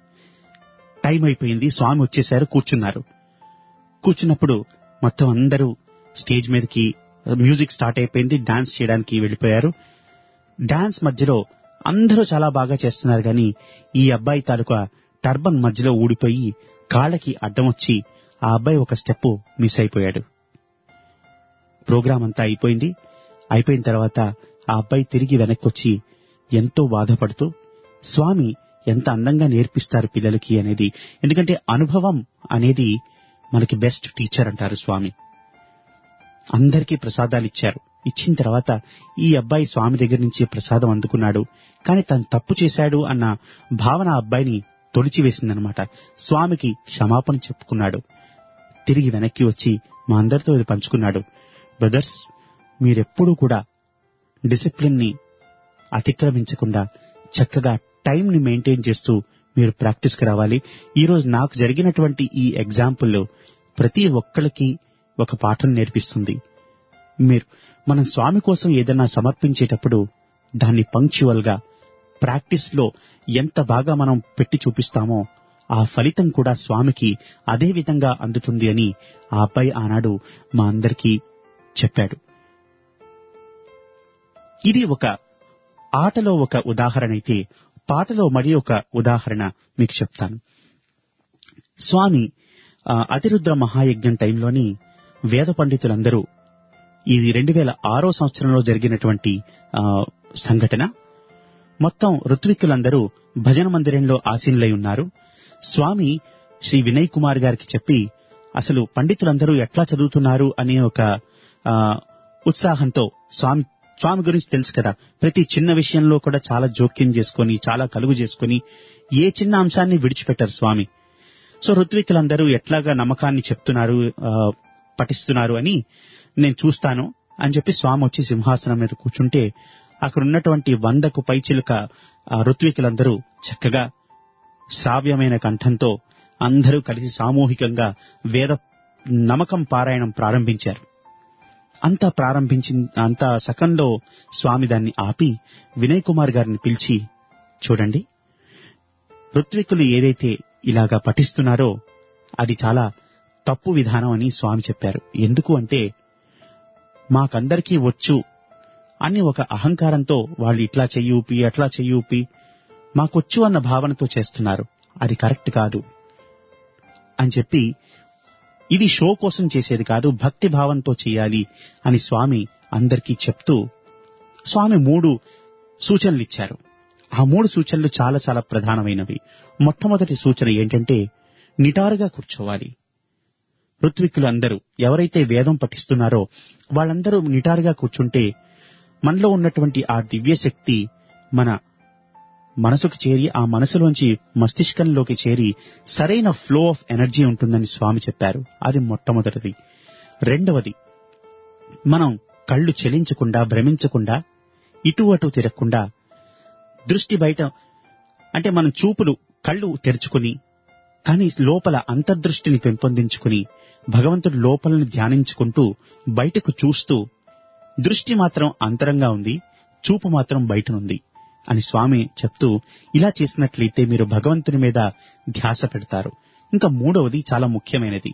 టైం అయిపోయింది స్వామి వచ్చేశారు కూర్చున్నారు కూర్చున్నప్పుడు మొత్తం అందరూ స్టేజ్ మీదకి మ్యూజిక్ స్టార్ట్ అయిపోయింది డాన్స్ చేయడానికి వెళ్ళిపోయారు డాన్స్ మధ్యలో అందరూ చాలా బాగా చేస్తున్నారు కానీ ఈ అబ్బాయి తాలూకా టర్బన్ మధ్యలో ఊడిపోయి కాళ్ళకి అడ్డం వచ్చి ఆ అబ్బాయి ఒక స్టెప్ మిస్ అయిపోయాడు ప్రోగ్రాం అంతా అయిపోయింది అయిపోయిన తర్వాత ఆ అబ్బాయి తిరిగి వెనక్కి వచ్చి ఎంతో బాధపడుతూ స్వామి ఎంత అందంగా నేర్పిస్తారు పిల్లలకి అనేది ఎందుకంటే అనుభవం అనేది మనకి బెస్ట్ టీచర్ అంటారు స్వామి అందరికీ ప్రసాదాలు ఇచ్చారు ఇచ్చిన తర్వాత ఈ అబ్బాయి స్వామి దగ్గర నుంచి ప్రసాదం అందుకున్నాడు కానీ తను తప్పు చేశాడు అన్న భావన ఆ అబ్బాయిని తొలిచివేసిందనమాట స్వామికి క్షమాపణ చెప్పుకున్నాడు తిరిగి వెనక్కి వచ్చి మా అందరితో ఇది పంచుకున్నాడు బ్రదర్స్ మీరెప్పుడూ కూడా డిసిప్లిన్ ని అతిక్రమించకుండా చక్కగా టైం ని మెయింటైన్ చేస్తూ మీరు ప్రాక్టీస్ కి రావాలి ఈ రోజు నాకు జరిగినటువంటి ఈ ఎగ్జాంపుల్ ప్రతి ఒక్కరికి ఒక పాఠం నేర్పిస్తుంది మీరు మనం స్వామి కోసం ఏదైనా సమర్పించేటప్పుడు దాన్ని పంక్చువల్ గా ప్రాక్టీస్ లో ఎంత బాగా మనం పెట్టి చూపిస్తామో ఆ ఫలితం కూడా స్వామికి అదే విధంగా అందుతుంది అని ఆ అబ్బాయి ఆనాడు మా అందరికీ చెప్పాడు ఇది ఒక ఆటలో ఒక ఉదాహరణ అయితే పాటలో మరి ఒక ఉదాహరణ మీకు చెప్తాను స్వామి ఆ, అతిరుద్ర మహాయజ్ఞం టైంలోని వేద పండితులందరూ ఇది రెండు వేల ఆరో సంవత్సరంలో జరిగినటువంటి ఆ, సంఘటన మొత్తం ఋత్విక్కులందరూ భజన మందిరంలో ఆసీనులై ఉన్నారు స్వామి శ్రీ వినయ్ కుమార్ గారికి చెప్పి అసలు పండితులందరూ ఎట్లా చదువుతున్నారు అనే ఒక ఆ, ఉత్సాహంతో స్వామి స్వామి గురించి తెలుసు కదా ప్రతి చిన్న విషయంలో కూడా చాలా జోక్యం చేసుకొని చాలా కలుగు చేసుకొని ఏ చిన్న అంశాన్ని విడిచిపెట్టారు స్వామి సో ఋత్వికులందరూ ఎట్లాగా నమ్మకాన్ని చెప్తున్నారు ఆ, పఠిస్తున్నారు అని నేను చూస్తాను అని చెప్పి స్వామి వచ్చి సింహాసనం మీద కూర్చుంటే అక్కడ ఉన్నటువంటి వందకు పైచిలుక ఆ ఋత్వికులందరూ చక్కగా శ్రావ్యమైన కంఠంతో అందరూ కలిసి సామూహికంగా వేద నమ్మకం పారాయణం ప్రారంభించారు అంతా ప్రారంభించి అంత సకంలో స్వామి దాన్ని ఆపి వినయ్ కుమార్ గారిని పిలిచి చూడండి ఋత్వికులు ఏదైతే ఇలాగా పఠిస్తున్నారో అది చాలా తప్పు విధానం అని స్వామి చెప్పారు ఎందుకు అంటే మాకందరికీ వచ్చు అని ఒక అహంకారంతో వాళ్ళు ఇట్లా చెయ్యూపి అట్లా చెయ్యూపి మాకొచ్చు అన్న భావనతో చేస్తున్నారు అది కరెక్ట్ కాదు అని చెప్పి ఇది షో కోసం చేసేది కాదు భక్తి భావంతో చేయాలి అని స్వామి అందరికీ చెప్తూ స్వామి మూడు సూచనలు ఇచ్చారు ఆ మూడు సూచనలు చాలా చాలా ప్రధానమైనవి మొట్టమొదటి సూచన ఏంటంటే నిటారుగా కూర్చోవాలి ఋత్విక్కులు అందరూ ఎవరైతే వేదం పఠిస్తున్నారో వాళ్ళందరూ నిటారుగా కూర్చుంటే మనలో ఉన్నటువంటి ఆ దివ్య శక్తి మన మనసుకు చేరి ఆ మనసులోంచి మస్తిష్కంలోకి చేరి సరైన ఫ్లో ఆఫ్ ఎనర్జీ ఉంటుందని స్వామి చెప్పారు అది మొట్టమొదటిది రెండవది మనం కళ్ళు చెలించకుండా భ్రమించకుండా ఇటు అటు తిరగకుండా దృష్టి బయట అంటే మనం చూపులు కళ్ళు తెరుచుకుని కానీ లోపల అంతర్దృష్టిని పెంపొందించుకుని భగవంతుడి లోపలని ధ్యానించుకుంటూ బయటకు చూస్తూ దృష్టి మాత్రం అంతరంగా ఉంది చూపు మాత్రం బయటనుంది అని స్వామి చెప్తూ ఇలా చేసినట్లయితే మీరు భగవంతుని మీద ధ్యాస పెడతారు ఇంకా మూడవది చాలా ముఖ్యమైనది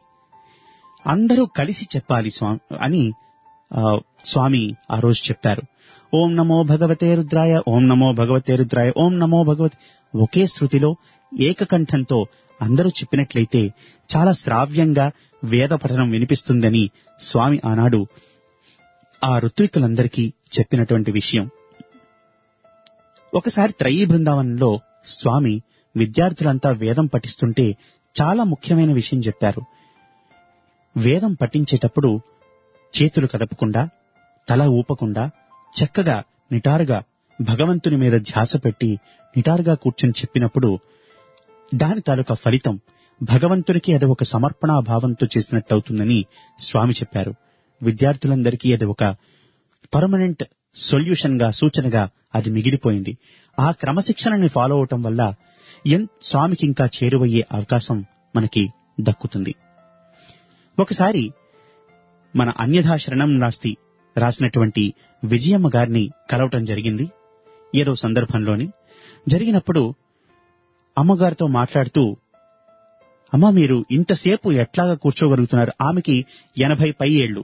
అందరూ కలిసి చెప్పాలి స్వామి అని ఆ, స్వామి ఆ రోజు చెప్పారు ఓం నమో భగవతే రుద్రాయ ఓం నమో భగవతే రుద్రాయ ఓం నమో భగవతి ఒకే శృతిలో ఏకకంఠంతో అందరూ చెప్పినట్లయితే చాలా శ్రావ్యంగా వేద పఠనం వినిపిస్తుందని స్వామి ఆనాడు ఆ ఋత్వికులందరికీ చెప్పినటువంటి విషయం ఒకసారి త్రయీ బృందావనంలో స్వామి విద్యార్థులంతా వేదం పఠిస్తుంటే చాలా ముఖ్యమైన విషయం చెప్పారు వేదం పఠించేటప్పుడు చేతులు కదపకుండా తల ఊపకుండా చక్కగా నిటారుగా భగవంతుని మీద ధ్యాస పెట్టి నిటారుగా కూర్చొని చెప్పినప్పుడు దాని తాలూకా ఫలితం భగవంతునికి అది ఒక సమర్పణా భావంతో చేసినట్టవుతుందని స్వామి చెప్పారు విద్యార్థులందరికీ అది ఒక పర్మనెంట్ సొల్యూషన్ గా సూచనగా అది మిగిలిపోయింది ఆ క్రమశిక్షణని ఫాలో అవటం వల్ల ఎన్ స్వామికి ఇంకా చేరువయ్యే అవకాశం మనకి దక్కుతుంది ఒకసారి మన అన్యథా శరణం రాస్తి రాసినటువంటి విజయమ్మ గారిని కలవటం జరిగింది ఏదో సందర్భంలోని జరిగినప్పుడు అమ్మగారితో మాట్లాడుతూ అమ్మ మీరు ఇంతసేపు ఎట్లాగా కూర్చోగలుగుతున్నారు ఆమెకి ఎనభై పై ఏళ్ళు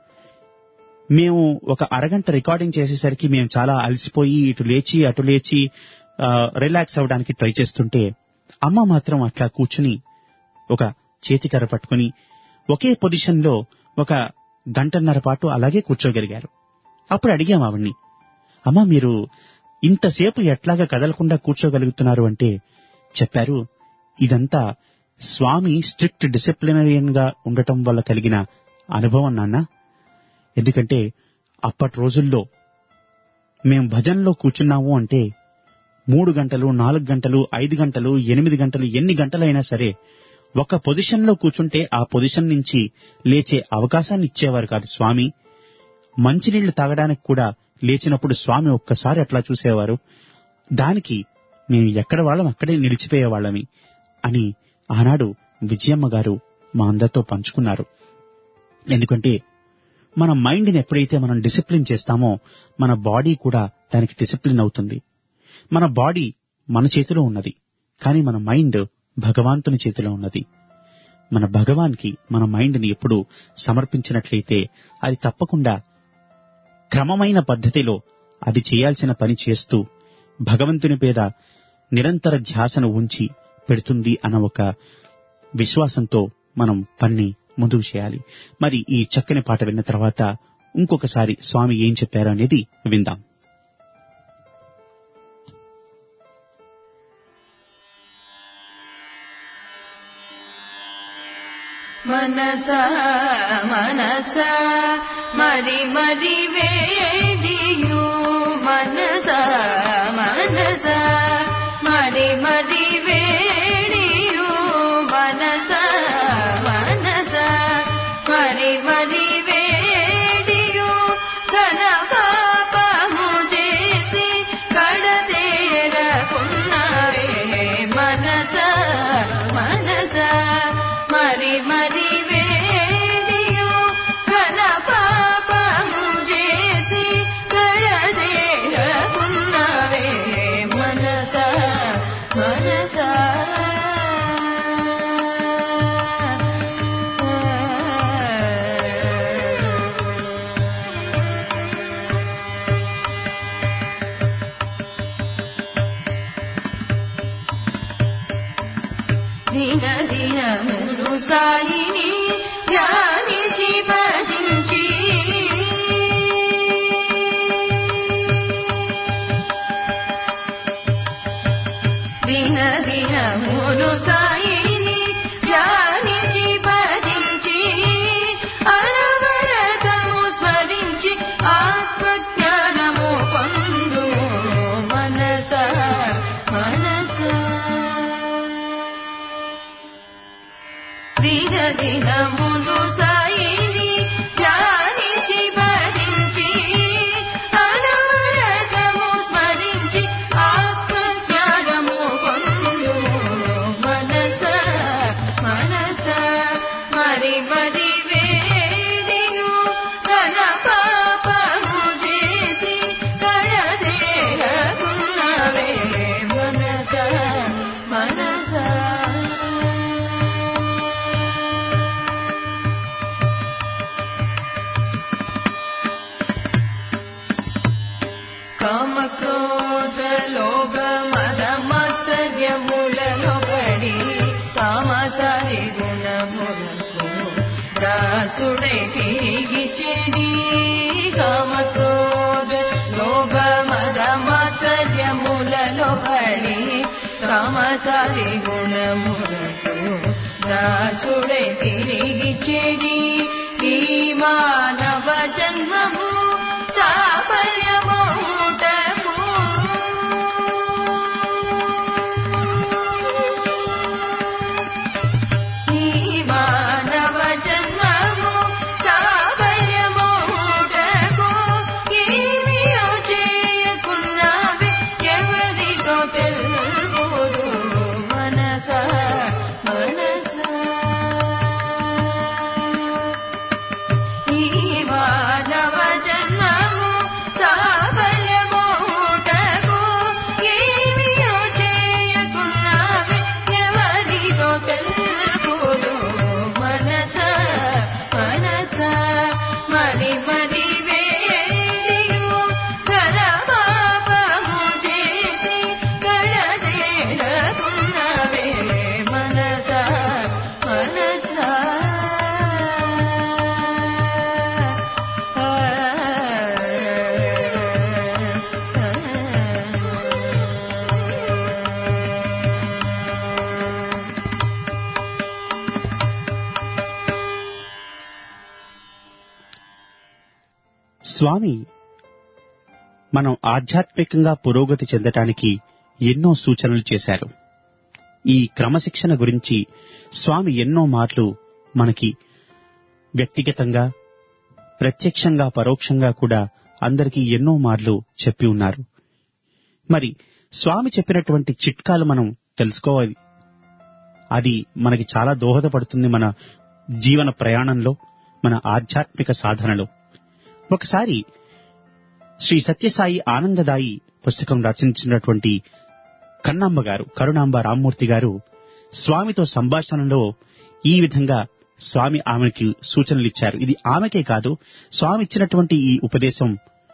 మేము ఒక అరగంట రికార్డింగ్ చేసేసరికి మేము చాలా అలసిపోయి ఇటు లేచి అటు లేచి ఆ, రిలాక్స్ అవ్వడానికి ట్రై చేస్తుంటే అమ్మ మాత్రం అట్లా కూర్చుని ఒక చేతికర్ర పట్టుకుని ఒకే పొజిషన్ లో ఒక గంటన్నర పాటు అలాగే కూర్చోగలిగారు అప్పుడు అడిగాం ఆవిడ్ని అమ్మ మీరు ఇంతసేపు ఎట్లాగా కదలకుండా కూర్చోగలుగుతున్నారు అంటే చెప్పారు ఇదంతా స్వామి స్ట్రిక్ట్ డిసిప్లినరియన్ గా ఉండటం వల్ల కలిగిన అనుభవం నాన్న ఎందుకంటే అప్పటి రోజుల్లో మేం భజనలో కూర్చున్నాము అంటే మూడు గంటలు నాలుగు గంటలు ఐదు గంటలు ఎనిమిది గంటలు ఎన్ని గంటలైనా సరే ఒక పొజిషన్ లో కూర్చుంటే ఆ పొజిషన్ నుంచి లేచే అవకాశాన్ని ఇచ్చేవారు కాదు స్వామి మంచినీళ్లు తాగడానికి కూడా లేచినప్పుడు స్వామి ఒక్కసారి అట్లా చూసేవారు దానికి మేము ఎక్కడ వాళ్ళం అక్కడే నిలిచిపోయేవాళ్ళమి అని ఆనాడు విజయమ్మ గారు మా అందరితో పంచుకున్నారు ఎందుకంటే మన మైండ్ని ఎప్పుడైతే మనం డిసిప్లిన్ చేస్తామో మన బాడీ కూడా దానికి డిసిప్లిన్ అవుతుంది మన బాడీ మన చేతిలో ఉన్నది కానీ మన మైండ్ భగవంతుని చేతిలో ఉన్నది మన భగవాన్కి మన మైండ్ని ఎప్పుడు సమర్పించినట్లయితే అది తప్పకుండా క్రమమైన పద్ధతిలో అది చేయాల్సిన పని చేస్తూ భగవంతుని పేద నిరంతర ధ్యాసను ఉంచి పెడుతుంది అన్న ఒక విశ్వాసంతో మనం పన్ని ముందుకు చేయాలి మరి ఈ చక్కని పాట విన్న తర్వాత ఇంకొకసారి స్వామి ఏం చెప్పారు అనేది విందాం మనస మనస మరి మరి వేడియు మనస మనస మరి మరి వేడియు మనస మనస మరి మరి వేడియు ఘన పాపము చేసి కడతేరకున్నవే మనస మనస మరి మరి వేడియు ఘన పాపము చేసి కడతేరకున్నవే మనస మనస దిన దినమును సాయిని ధ్యానించి భజించి దిన దినమును సాయిని ధ్యానించి భజించి అలవరతము స్మరించి ఆత్మజ్ఞానము పొందు మనస మనస దిన దినమును సాయిని ధ్యానించి భజించి అనవరతము స్మరించి ఆత్మజ్ఞానము పొందు మనస మనస మరి మరి వేడిను తన పాపము చేసి కడదేరకున్నవే మనస మనస కామ క్రోధ లోభ మద మత్సర్యములలో పడి కామసారి గుణములకు దాసుడై తిరిగి చెడి కామ క్రోధ లోభ మద మత్సర్యములలో పడి కామసారి గుణములకు దాసుడై తిరిగి చెడి ఈ మానవ జన్మము సాఫల్యమౌటము ఈ మానవ జన్మము సాఫల్యమౌటకు ఏమియో చేయకున్నవి ఎవరితో తెలుపుదు మనస మనస ఈ మానవ జన్మము సాఫల్యమౌటకు ఏమియో చేయకున్నవి ఎవరితో తెలుపుదు మనస మనస మరి మరి వేడియు కర పాపము చేసి కడదేరకున్నవే మనస మనస స్వామి మనం ఆధ్యాత్మికంగా పురోగతి చెందటానికి ఎన్నో సూచనలు చేశారు ఈ క్రమశిక్షణ గురించి స్వామి ఎన్నో మార్లు మనకి వ్యక్తిగతంగా ప్రత్యక్షంగా పరోక్షంగా కూడా అందరికీ ఎన్నో మార్లు చెప్పి ఉన్నారు మరి స్వామి చెప్పినటువంటి చిట్కాలు మనం తెలుసుకోవాలి అది మనకి చాలా దోహదపడుతుంది మన జీవన ప్రయాణంలో మన ఆధ్యాత్మిక సాధనలో ఒకసారి శ్రీ సత్యసాయి ఆనందదాయి పుస్తకం రచించినటువంటి కన్నాంబ గారు కరుణాంబ రామ్మూర్తి గారు స్వామితో సంభాషణలో ఈ విధంగా స్వామి ఆమెకి సూచనలు ఇచ్చారు ఇది ఆమెకే కాదు స్వామి ఇచ్చినటువంటి ఈ ఉపదేశం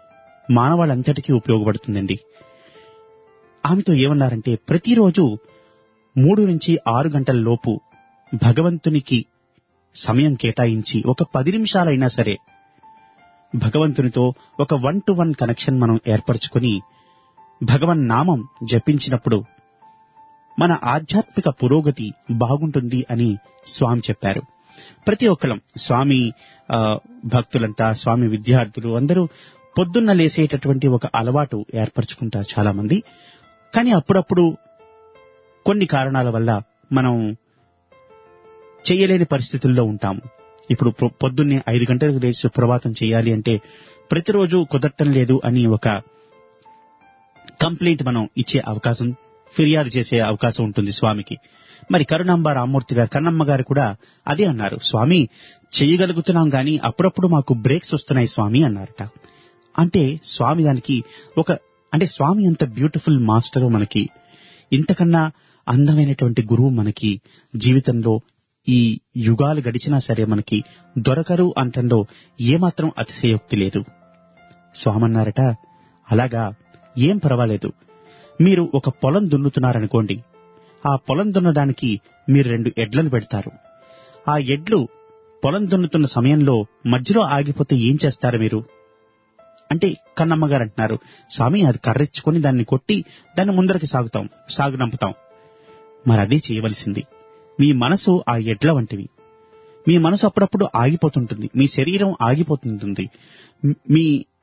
మానవాళంతటికీ ఉపయోగపడుతుందండి ఆమెతో ఏమన్నారంటే ప్రతిరోజు మూడు నుంచి ఆరు గంటల లోపు భగవంతునికి సమయం కేటాయించి ఒక పది నిమిషాలైనా సరే భగవంతునితో ఒక వన్ టు వన్ కనెక్షన్ మనం ఏర్పరచుకొని భగవన్ నామం జపించినప్పుడు మన ఆధ్యాత్మిక పురోగతి బాగుంటుంది అని స్వామి చెప్పారు ప్రతి ఒక్కరం స్వామి ఆ, భక్తులంతా స్వామి విద్యార్థులు అందరూ పొద్దున్న లేసేటటువంటి ఒక అలవాటు ఏర్పరచుకుంటారు చాలా మంది కానీ అప్పుడప్పుడు కొన్ని కారణాల వల్ల మనం చేయలేని పరిస్థితుల్లో ఉంటాము ఇప్పుడు పొ- పొద్దున్నే ఐదు గంటలకు లేచి సుప్రభాతం చేయాలి అంటే ప్రతిరోజు కుదరటం లేదు అని ఒక కంప్లైంట్ మనం ఇచ్చే అవకాశం ఫిర్యాదు చేసే అవకాశం ఉంటుంది స్వామికి మరి కరుణాంబ రామ్మూర్తి గారు కన్నమ్మ గారు కూడా అదే అన్నారు స్వామి చేయగలుగుతున్నాం గాని అప్పుడప్పుడు మాకు బ్రేక్స్ వస్తున్నాయి స్వామి అన్నారట అంటే స్వామి దానికి ఒక అంటే స్వామి అంత బ్యూటిఫుల్ మాస్టర్ మనకి ఇంతకన్నా అందమైనటువంటి గురువు మనకి జీవితంలో ఈ యుగాలు గడిచినా సరే మనకి దొరకరు అంటంలో ఏమాత్రం అతిశయోక్తి లేదు స్వామన్నారట అలాగా ఏం పర్వాలేదు మీరు ఒక పొలం దున్నుతున్నారనుకోండి ఆ పొలం దున్నడానికి మీరు రెండు ఎడ్లను పెడతారు ఆ ఎడ్లు పొలం దున్నుతున్న సమయంలో మధ్యలో ఆగిపోతే ఏం చేస్తారు మీరు అంటే కన్నమ్మ గారు అంటున్నారు స్వామి అది కర్రెచ్చుకొని దాన్ని కొట్టి దాన్ని ముందరికి సాగుతాం సాగునంపుతాం మరి అదే చేయవలసింది మీ మనసు ఆ ఎడ్ల వంటివి మీ మనసు అప్పుడప్పుడు ఆగిపోతుంటుంది మీ శరీరం ఆగిపోతుంటుంది మ్- మీ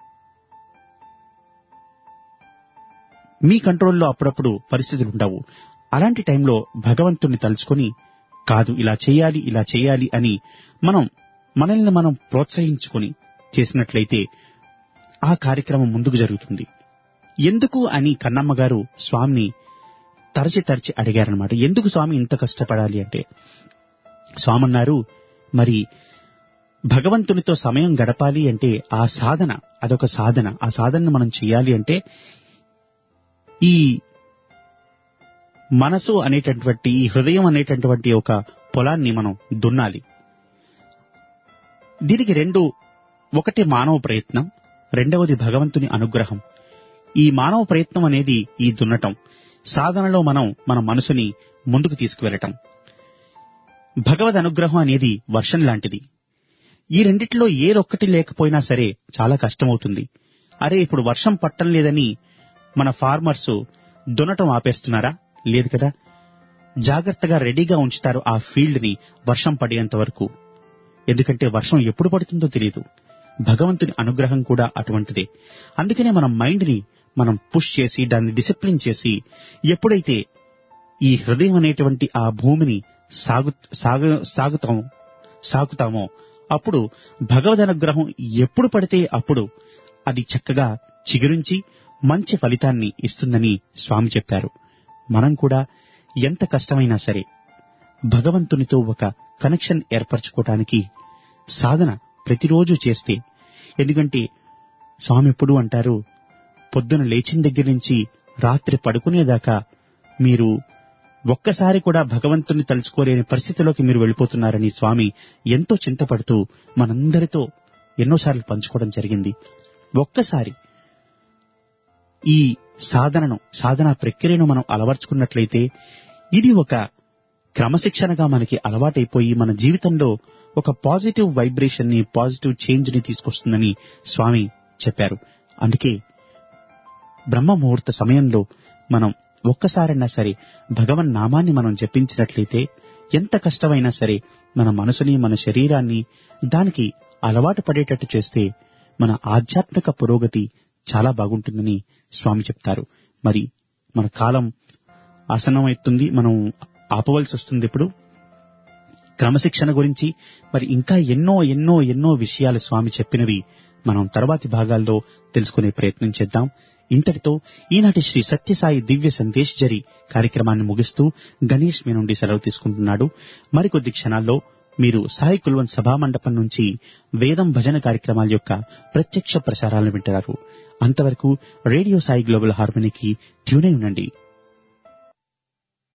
మీ కంట్రోల్లో అప్పుడప్పుడు పరిస్థితులు ఉండవు అలాంటి టైంలో భగవంతుణ్ణి తలుచుకొని కాదు ఇలా చేయాలి ఇలా చేయాలి అని మనం మనల్ని మనం ప్రోత్సహించుకొని చేసినట్లయితే ఆ కార్యక్రమం ముందుకు జరుగుతుంది ఎందుకు అని కన్నమ్మ గారు స్వామిని తరచి తరచి అడిగారనమాట ఎందుకు స్వామి ఇంత కష్టపడాలి అంటే స్వామి అన్నారు మరి భగవంతునితో సమయం గడపాలి అంటే ఆ సాధన అదొక సాధన ఆ సాధనను మనం చేయాలి అంటే ఈ మనసు అనేటటువంటి ఈ హృదయం అనేటటువంటి ఒక పొలాన్ని మనం దున్నాలి దీనికి రెండు ఒకటి మానవ ప్రయత్నం రెండవది భగవంతుని అనుగ్రహం ఈ మానవ ప్రయత్నం అనేది ఈ దున్నటం సాధనలో మనం మన మనసుని ముందుకు తీసుకువెళ్ళటం భగవద్ అనుగ్రహం అనేది వర్షం లాంటిది ఈ రెండిట్లో ఏదొక్కటి లేకపోయినా సరే చాలా కష్టమవుతుంది అరే ఇప్పుడు వర్షం పట్టం లేదని మన ఫార్మర్స్ దున్నటం ఆపేస్తున్నారా లేదు కదా జాగ్రత్తగా రెడీగా ఉంచుతారు ఆ ఫీల్డ్ ని వర్షం పడేంత వరకు ఎందుకంటే వర్షం ఎప్పుడు పడుతుందో తెలియదు భగవంతుని అనుగ్రహం కూడా అటువంటిదే అందుకనే మన మైండ్ ని మనం పుష్ చేసి దాన్ని డిసిప్లిన్ చేసి ఎప్పుడైతే ఈ హృదయం అనేటువంటి ఆ భూమిని సాగు సాగ సాగుతాం సాగుతామో అప్పుడు భగవద్ అనుగ్రహం ఎప్పుడు పడితే అప్పుడు అది చక్కగా చిగురించి మంచి ఫలితాన్ని ఇస్తుందని స్వామి చెప్పారు మనం కూడా ఎంత కష్టమైనా సరే భగవంతునితో ఒక కనెక్షన్ ఏర్పరచుకోవటానికి సాధన ప్రతిరోజు చేస్తే ఎందుకంటే స్వామి ఎప్పుడు అంటారు పొద్దున లేచిన దగ్గర నుంచి రాత్రి పడుకునేదాకా మీరు ఒక్కసారి కూడా భగవంతుని తలుచుకోలేని పరిస్థితిలోకి మీరు వెళ్ళిపోతున్నారని స్వామి ఎంతో చింతపడుతూ మనందరితో ఎన్నోసార్లు పంచుకోవడం జరిగింది ఒక్కసారి ఈ సాధనను సాధన ప్రక్రియను మనం అలవర్చుకున్నట్లయితే ఇది ఒక క్రమశిక్షణగా మనకి అలవాటైపోయి మన జీవితంలో ఒక పాజిటివ్ వైబ్రేషన్ ని పాజిటివ్ చేంజ్ ని తీసుకొస్తుందని స్వామి చెప్పారు అందుకే బ్రహ్మ ముహూర్త సమయంలో మనం ఒక్కసారైనా సరే భగవన్ నామాన్ని మనం జపించినట్లయితే ఎంత కష్టమైనా సరే మన మనసుని మన శరీరాన్ని దానికి అలవాటు పడేటట్టు చేస్తే మన ఆధ్యాత్మిక పురోగతి చాలా బాగుంటుందని స్వామి చెప్తారు మరి మన కాలం ఆసనమవుతుంది మనం ఆపవలసి వస్తుంది ఇప్పుడు క్రమశిక్షణ గురించి మరి ఇంకా ఎన్నో ఎన్నో ఎన్నో విషయాలు స్వామి చెప్పినవి మనం తర్వాతి భాగాల్లో తెలుసుకునే ప్రయత్నం చేద్దాం ఇంతటితో ఈనాటి శ్రీ సత్యసాయి దివ్య సందేశ్ జరి కార్యక్రమాన్ని ముగిస్తూ గణేష్ మీ నుండి సెలవు తీసుకుంటున్నాడు మరికొద్ది క్షణాల్లో మీరు సాయి కుల్వన్ సభామండపం నుంచి వేదం భజన కార్యక్రమాల యొక్క ప్రత్యక్ష ప్రసారాలను వింటారు అంతవరకు రేడియో సాయి గ్లోబల్ హార్మనీకి ట్యూనై ఉండండి